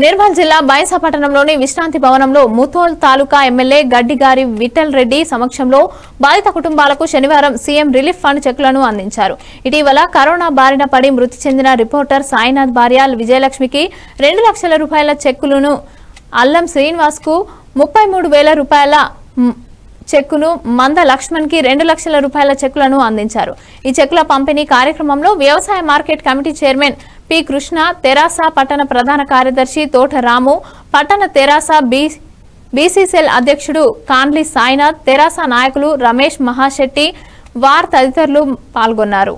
నిర్మల్ జిల్లా బైంసా పట్టణంలోని విశ్రాంతి భవనంలో ముథోల్ తాలూకా ఎమ్మెల్యే గడ్డిగారి విఠల్ రెడ్డి సమక్షంలో బాధిత కుటుంబాలకు శనివారం సీఎం రిలీఫ్ ఫండ్ చెక్కులను అందించారు ఇటీవల కరోనా బారిన పడి మృతి చెందిన రిపోర్టర్ సాయినాథ్ భార్య విజయలక్ష్మికి రెండు లక్షల రూపాయల చెక్కులను అల్లం శ్రీనివాస్ కు ముప్పై మూడు వేల రూపాయల మ్, చెక్కును మంద లక్ష్మణ్ కి రెండు లక్షల రూపాయల చెక్కులను అందించారు ఈ చెక్కుల పంపిణీ కార్యక్రమంలో వ్యవసాయ market committee chairman P Krishna తెరాస పట్టణ ప్రధాన కార్యదర్శి తోట రాము పట్టణ తెరాస బి బీసీసీఎల్ అధ్యక్షుడు కాన్లీ సాయినాథ్ తెరాస నాయకులు రమేష్ మహాశెట్టి వార్ తదితరులు పాల్గొన్నారు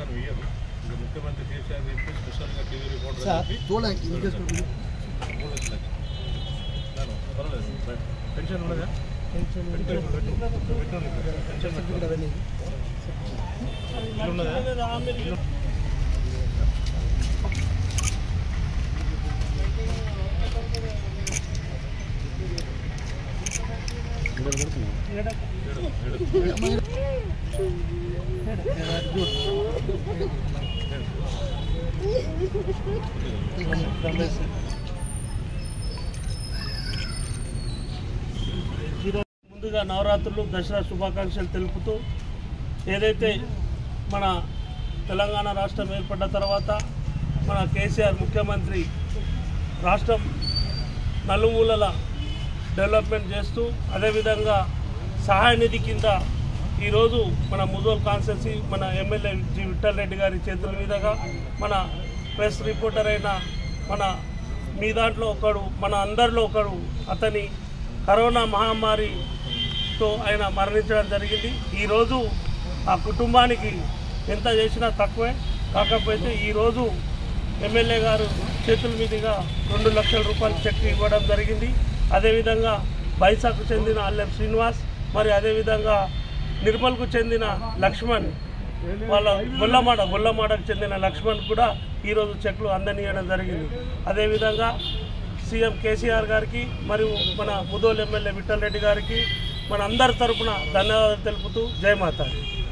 ముందుగా నవరాత్రులు దసరా శుభాకాంక్షలు తెలుపుతూ ఏదైతే మన తెలంగాణ రాష్ట్రం ఏర్పడ్డ తర్వాత మన కేసీఆర్ ముఖ్యమంత్రి రాష్ట్రం నలుమూలల డెవలప్మెంట్ చేస్తూ అదేవిధంగా సహాయ నిధి కింద ఈరోజు మన ముదోల్ కాన్స్టెన్సీ మన ఎమ్మెల్యే జి విఠల్ రెడ్డి గారి చేతుల మీదుగా మన ప్రెస్ రిపోర్టర్ అయిన మన మీ దాంట్లో ఒకడు మన అందరిలో ఒకడు అతని కరోనా మహమ్మారితో ఆయన మరణించడం జరిగింది ఈరోజు ఆ కుటుంబానికి ఎంత చేసినా తక్కువే కాకపోతే ఈరోజు ఎమ్మెల్యే గారు చేతుల మీదుగా రెండు లక్షల రూపాయల చెక్ ఇవ్వడం జరిగింది అదేవిధంగా బైసాకు చెందిన అల్లెం శ్రీనివాస్ మరి అదేవిధంగా నిర్మల్కు చెందిన లక్ష్మణ్ వాళ్ళ గొల్లమాడ గొల్లమాడకు చెందిన లక్ష్మణ్ కూడా ఈరోజు చెక్లు అందనీయడం జరిగింది అదేవిధంగా సీఎం కేసీఆర్ గారికి మరియు మన ముదోల్ ఎమ్మెల్యే విఠల్ రెడ్డి గారికి మన అందరి తరపున ధన్యవాదాలు తెలుపుతూ జయమాత